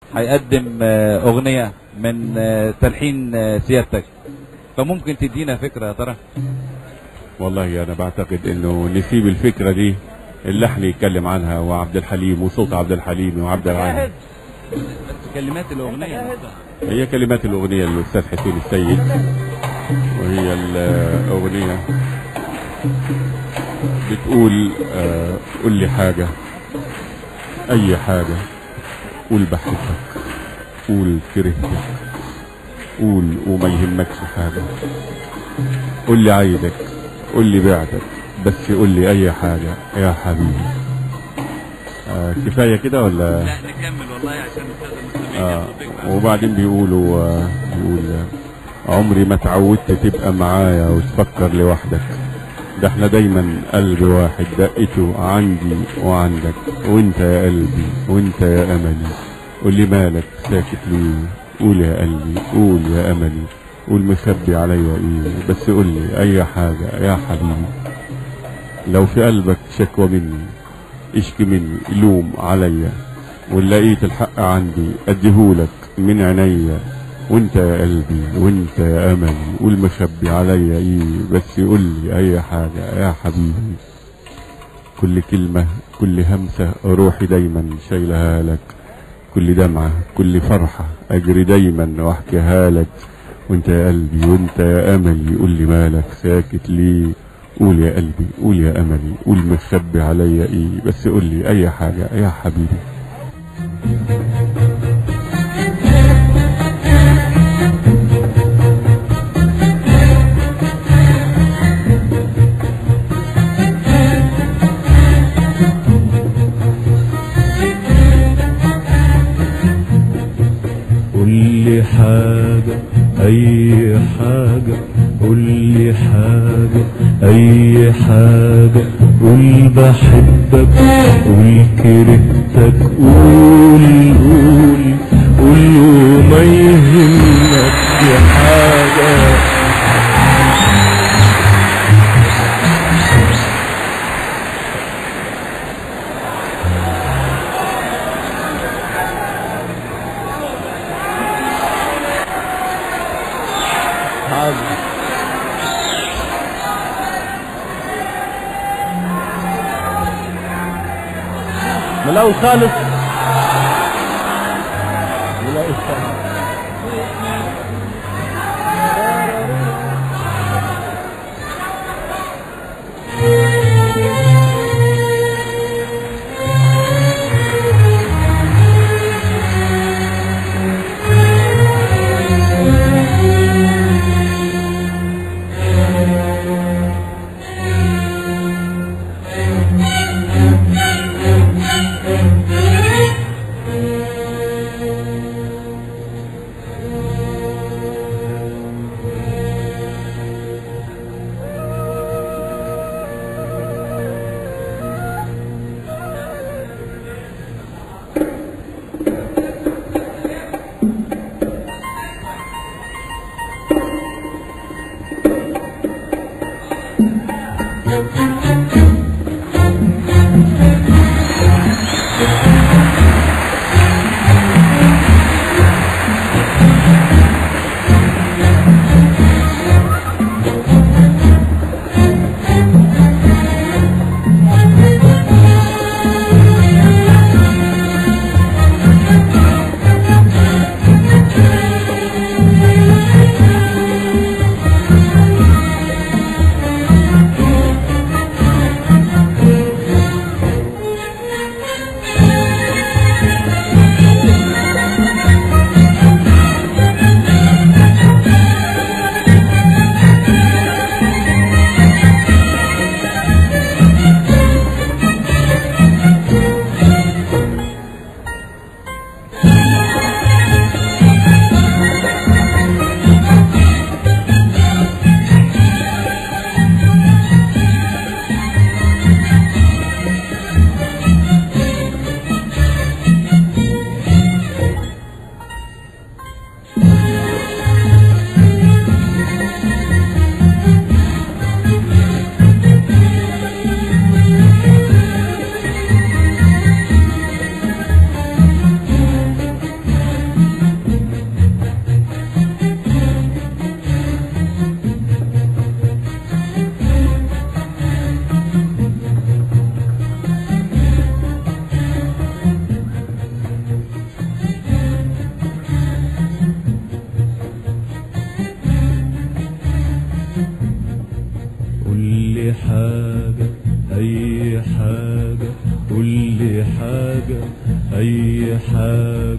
هيقدم آه، اغنيه من آه، تلحين آه، سيادتك فممكن تدينا فكره يا ترى والله انا بعتقد انه نسيب الفكره دي اللحن يتكلم عنها وعبد الحليم وصوت عبد الحليم وعبد العال كلمات الاغنيه هي كلمات الاغنيه للاستاذ حسين السيد وهي الاغنيه بتقول آه قول لي حاجه اي حاجه قول بحبك قول كرهتك قول وما يهمكش حاجه قول لي عايزك قول لي بعدك بس قول لي اي حاجه يا حبيبي آه كفايه كده ولا لا نكمل والله عشان الاستاذ آه وبعدين بيقولوا آه بيقول آه، عمري ما اتعودت تبقى معايا وتفكر لوحدك ده احنا دايما قلب واحد دقته عندي وعندك وانت يا قلبي وانت يا املي قول لي مالك ساكت ليه قول يا قلبي قول يا املي قول مخبي عليا ايه بس قول لي اي حاجه يا حبيبي لو في قلبك شكوى مني اشكي مني لوم عليا وان لقيت الحق عندي اديهولك من عينيا وانت يا قلبي وانت يا املي قول مخبي عليا ايه بس قول لي اي حاجه يا حبيبي كل كلمه كل همسه روحي دايما شايلها لك كل دمعه كل فرحه اجري دايما واحكيها لك وانت يا قلبي وانت يا املي قول لي مالك ساكت ليه قول يا قلبي قول يا املي قول مخبي عليا ايه بس قول لي اي حاجه يا حبيبي قول لي حاجة أي حاجة قول لي حاجة أي حاجة قول بحبك قول كرهتك قول قول قول وما يهمك حاجة من الأول خالص من الأول خالص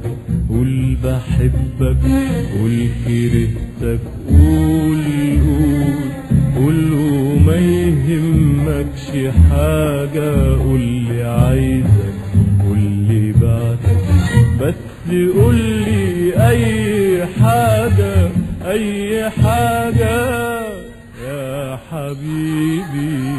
قول بحبك قول كرهتك قول قول قول وما يهمكش حاجة قول لي عايزك قول لي بعدك بس قول لي أي حاجة أي حاجة يا حبيبي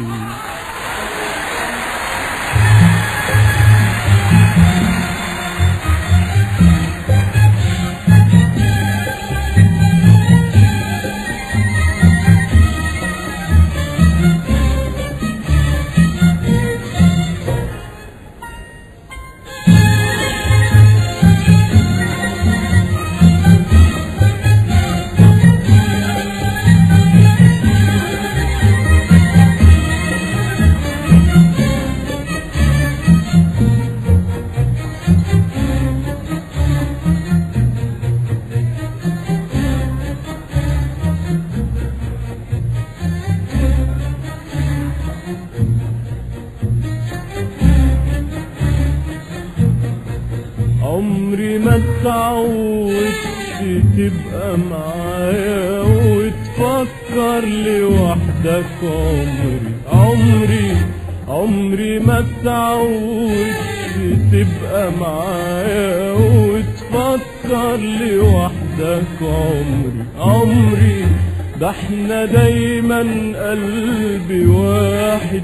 عمري ما اتعودت تبقى معايا وتفكر لوحدك عمري عمري عمري ما اتعودت تبقى معايا وتفكر لوحدك عمري عمري ده احنا دايما قلبي واحد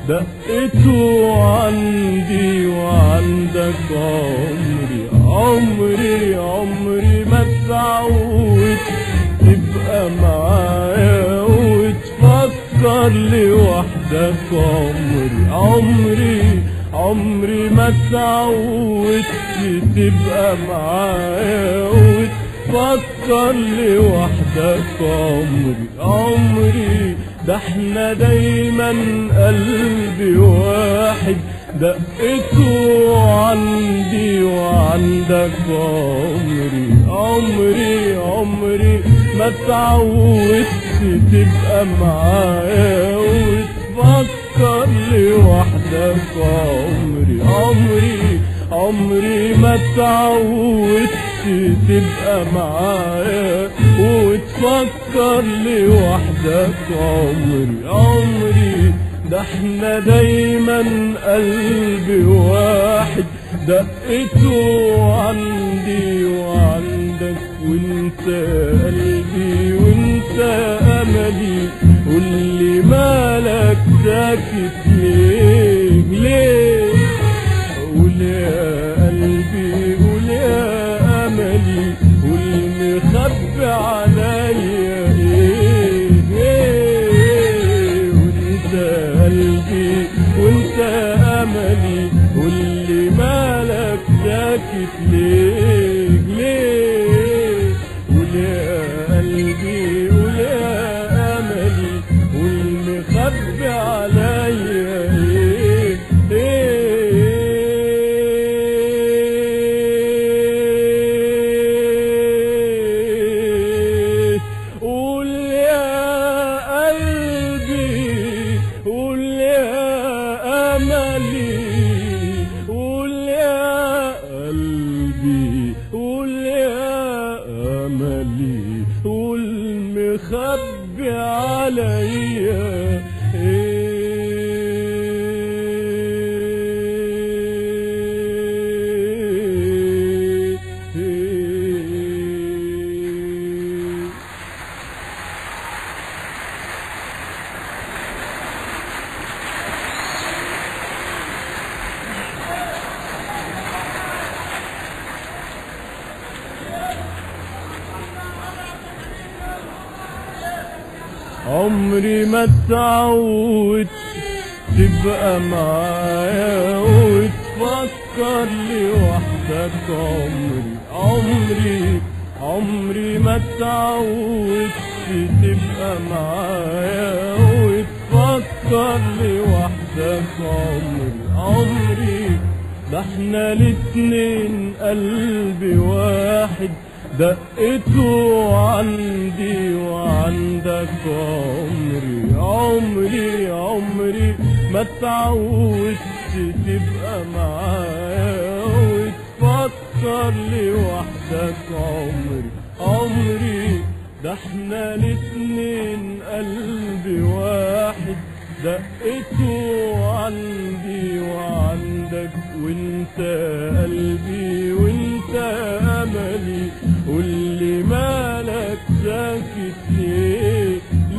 دقته عندي وعندك عمري عمري عمري ما اتعود تبقى معايا وتفكر لوحدك عمري عمري عمري ما اتعود تبقى معايا وتفكر لوحدك عمري عمري ده احنا دايما قلبي واحد دقته عندي وعندك عمري عمري عمري ما اتعودت تبقى معايا وتفكر لوحدك عمري عمري عمري ما اتعودت تبقى معايا وتفكر لوحدك عمري عمري ده احنا دايما قلبي واحد دقته عندي وعندك وانت قلبي وانت املي قولي مالك ساكت ليه ليه قول يا قلبي قول يا املي قول مخبي عليا ايه ايه وانت قلبي وانت املي قول لي مالك ساكت ليه ليه قول يا قلبي قول يا املي قول مخبي عليا ايه ايه قول يا قلبي قول يا املي قول يا قلبي قول يا املي قول مخبي عليا ايه ايه عمري ما اتعودت تبقى معايا وتفكر لوحدك عمري عمري عمري ما اتعودت تبقى معايا وتفكر لوحدك عمري عمري ده احنا الاتنين قلبي واحد دقته عندي وعندك عمري عمري عمري ما تعودت تبقى معايا وتفكر تفكر لوحدك عمري عمري ده احنا الاتنين قلب واحد دقته عندي وعندك وانت قلبي وانت املي قولي مالك ساكت ليه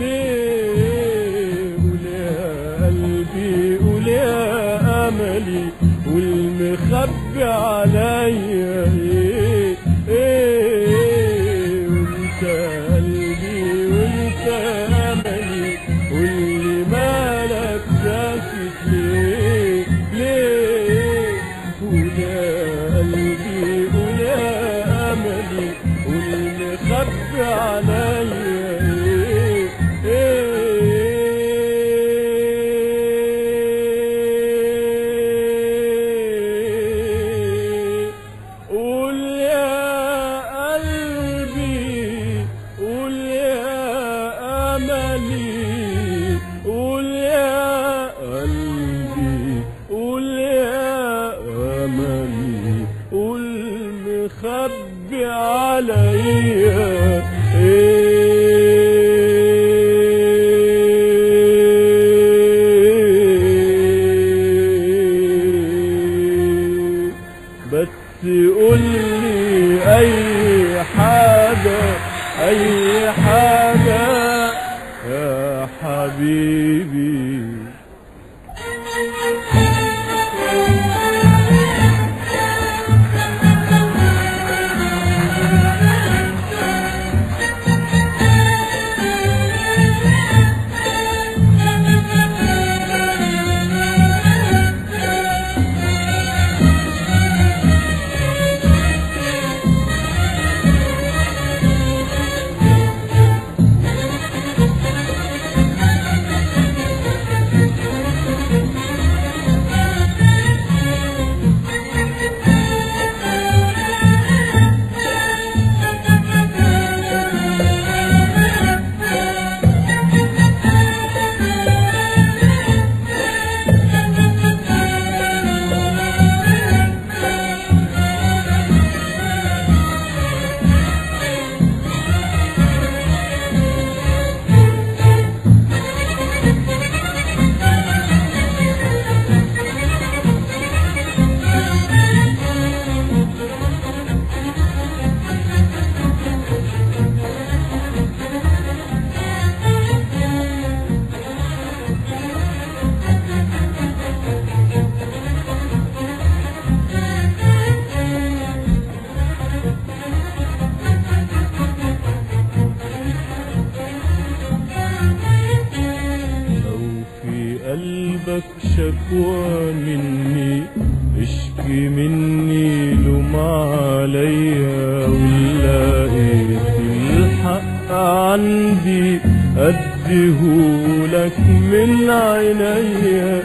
ليه قول يا قلبي قول يا املي والمخبي عليا ايه ايه وانت قلبي وانت املي واللي مالك ساكت ليه ليه قول يا قلبي قول يا املي والمخبي عليا ايه ايه قول يا قلبي قول يا املي قول يا قلبي قول يا املي قول مخبي عليا ايه بس قولي اي حاجة اي حاجة يا حبيبي لو في قلبك شكوى مني اشكي مني لوم عليا ولقيت الحق عندي أديهولك من عينيا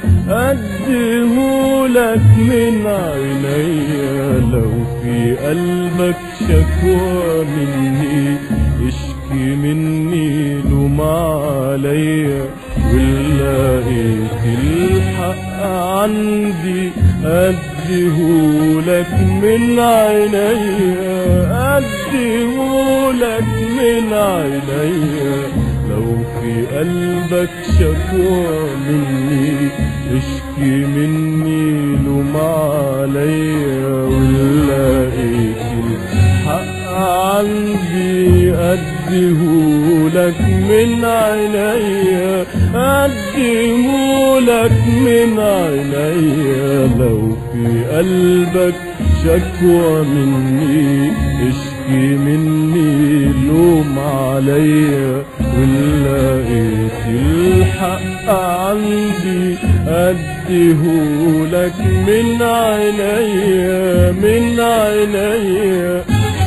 أديهولك من عينيا لو في قلبك شكوى مني اشكي مني لوم عليا ولقيت الحق عندي أديهولك من عينيا أديهولك من عينيا لو في قلبك شكوى مني اشكي مني لوم عليا ولقيت الحق عندي أديهولك من عينيا أديهولك من عينيا لو في قلبك شكوى مني اشكي مني لوم عليا ولقيت الحق عندي أديهولك من عينيا من عينيا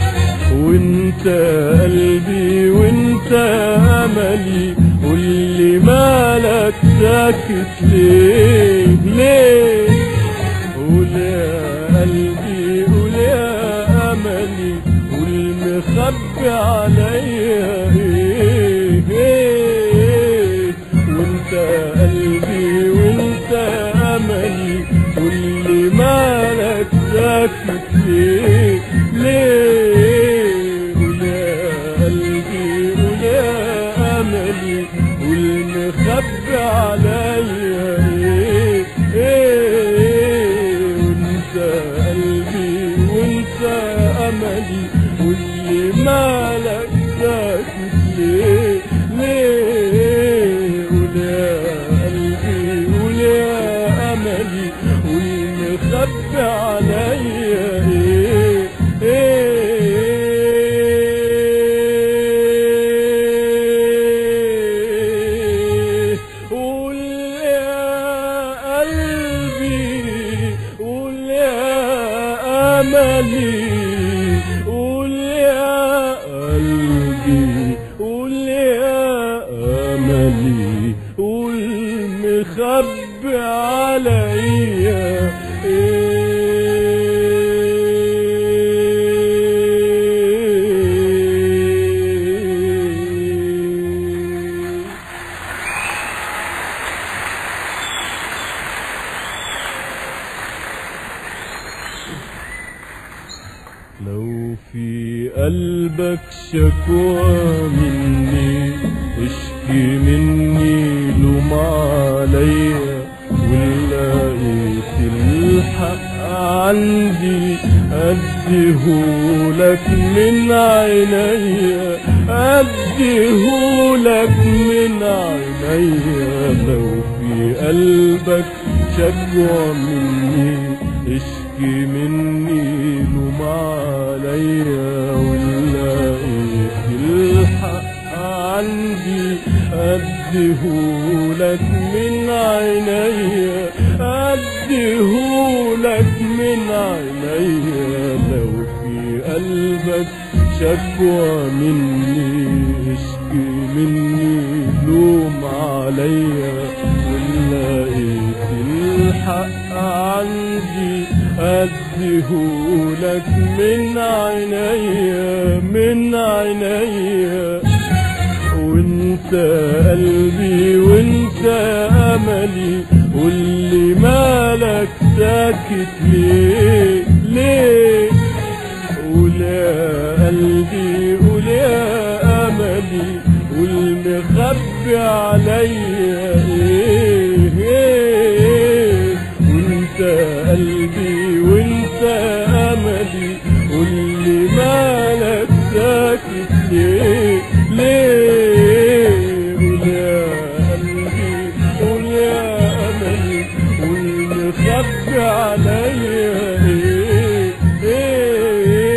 وانت قلبي وانت املي قولي مالك ساكت ليه ليه قول يا قلبي قول يا املي قول مخبي عليا ايه ايه وانت قلبي وانت املي قولي مالك ساكت ليه مالك ساكت ليه ليه قول يا قلبي قول يا املي والمخبي عليا ايه ايه قول يا قلبي قول يا املي قول يا قلبي قول يا املي قول مخبي عليا ايه لو في قلبك شكوى مني اشكي مني لوم عليا ولقيت الحق عندي اديهولك من عينيا اديهولك من عينيا لو في قلبك شكوى مني اشكي مني لوم عليا ولقيت الحق عندي اديهولك من عينيا اديهولك من عينيا لو في قلبك شكوى مني اشكي مني لوم عليا ولقيت الحق عندي اديهولك من عينيا من عينيا وانت قلبي وانت املي قولي مالك ساكت ليه ليه قول يا قلبي قول يا املي قول مخبي عليا ايه ايه وانت قلبي وانت املي قولي مالك ساكت ليه ليه قول يا قلبي قول يا املي قول مخبي عليا ايه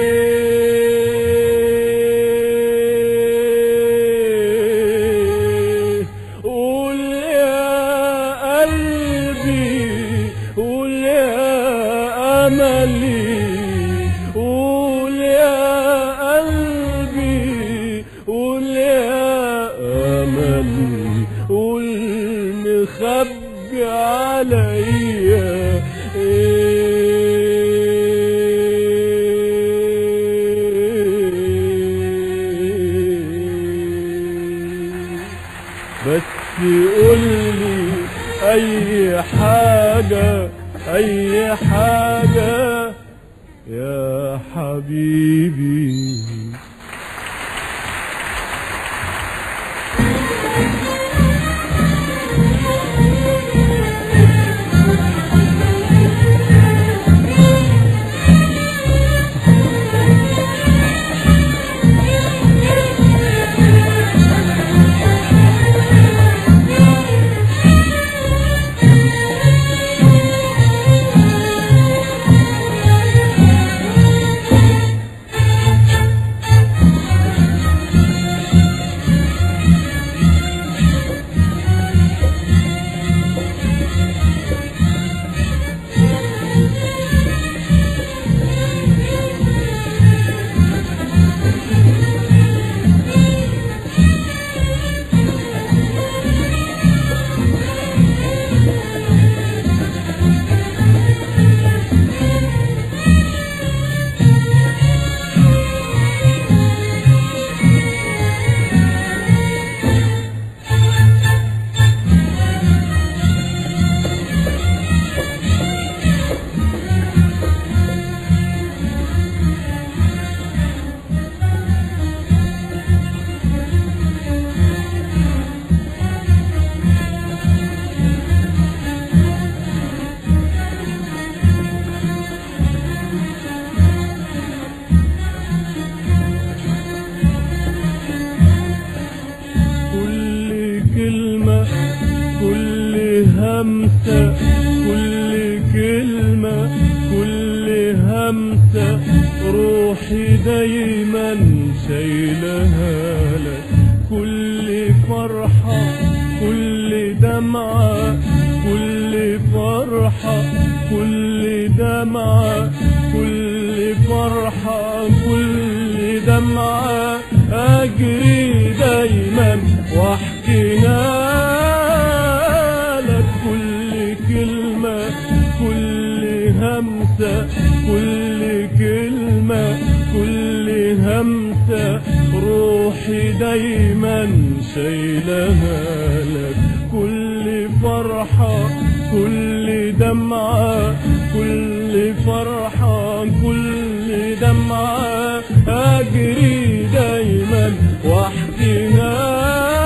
ايه قول يا قلبي قول يا املي قول يا قلبي قول يا املي قول مخبي عليا ايه بس قولي اي حاجة اي حاجة يا حبيبي Thank همسة كل كلمة كل همسة روحي دايما شايلها لك كل فرحة كل دمعة كل فرحة كل دمعة كل فرحة كل دمعة أجري دايما واحكيها لك كل كلمة كل همسة كل كلمة كل همسة روحي دايما شايلها لك كل فرحة كل دمعة كل فرحة كل دمعة أجري دايما واحكيها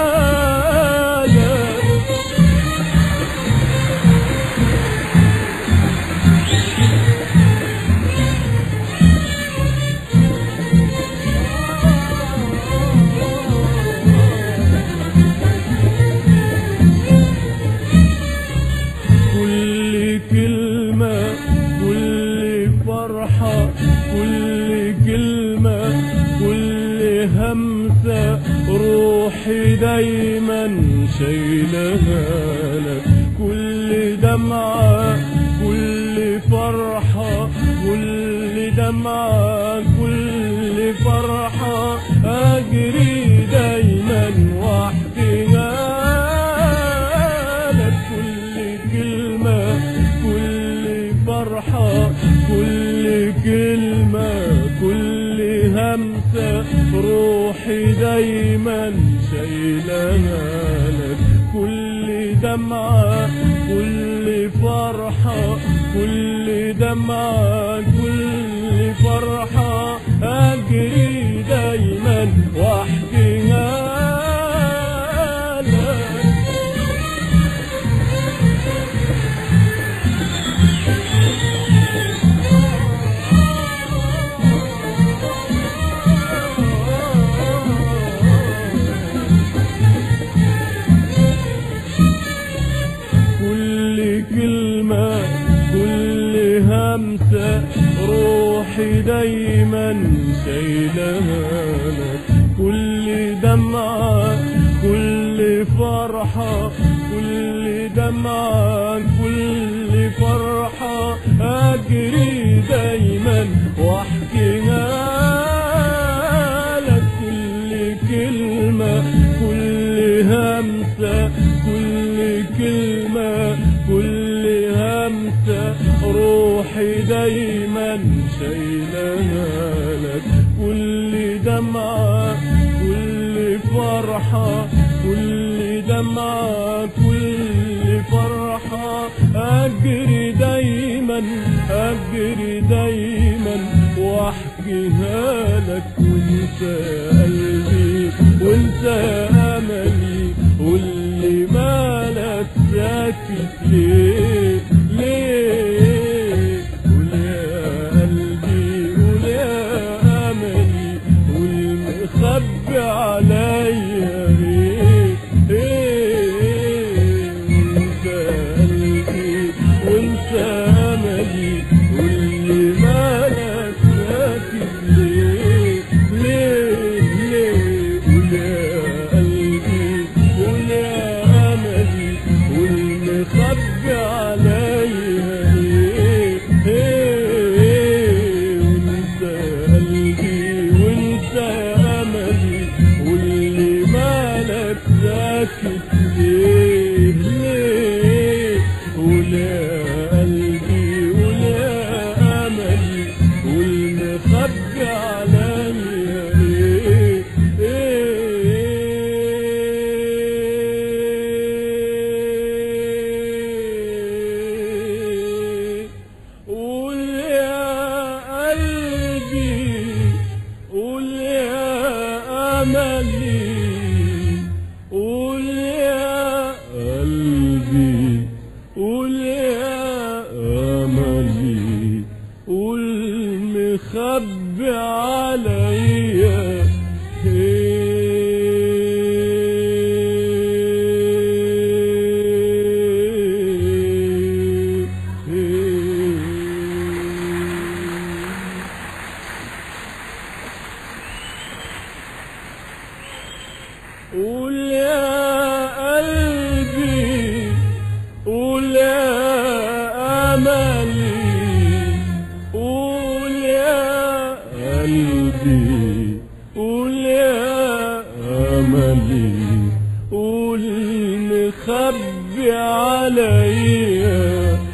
لك كل كلمة كل فرحة كل كلمة كل همسة روحي دايما شايلها لك كل دمعة كل فرحة كل دمعة كل فرحة أجري دايما واحكيها لك كل كلمة كل فرحة كل كلمة كل همسة روحي دايما شايلها لك كل دمعة كل فرحة كل دمعة كل فرحة أجري دايما واحكيها لك كل كلمة كل همسة روحي دايما شايلها لك كل دمعة كل فرحة كل دمعة كل فرحة أجري دايما واحكيها لك كل كلمة كل همسة كل كلمة كل همسة روحي دايما شايلها لك كل دمعة كل فرحة كل دمعة كل فرحة أجري دايما أجري دايما واحكيها لك وانت قلبي وانت املي واللي مالك ساكت ليه ليه قول يا قلبي قول يا املي والمخبي عليا ليه ايه وانت قلبي وانت املي واللي مالك ساكت ليه ليه ليه قول يا قلبي قول يا املي والمخبي عليا ليه ايه وانت قلبي وانت املي واللي مالك ساكت ليه ليه قول يا قلبي قول يا املي والمخبي عليا ايه ايه قول يا قلبي قول يا املي قول يا قلبي قول يا املي قول مخبي عليا قول يا قلبي قول يا أملي قول يا قلبي قول يا أملي قول مخبي عليا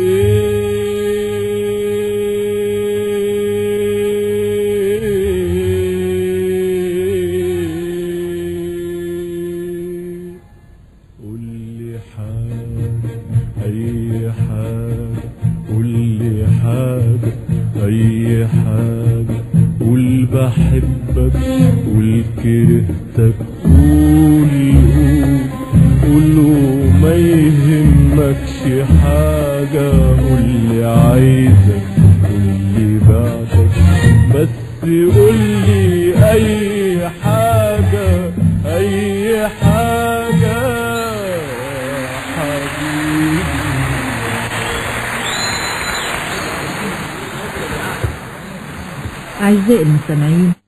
إيه قول لي حاجة أي حاجة قول لي حاجة أي حاجة قول بحبك قول كرهتك قول قول قول وما يهمكش حاجة قول لي عايزك قول لي بعدك بس قول لي أي حاجة أي حاجة حبيبي أعزائي المستمعين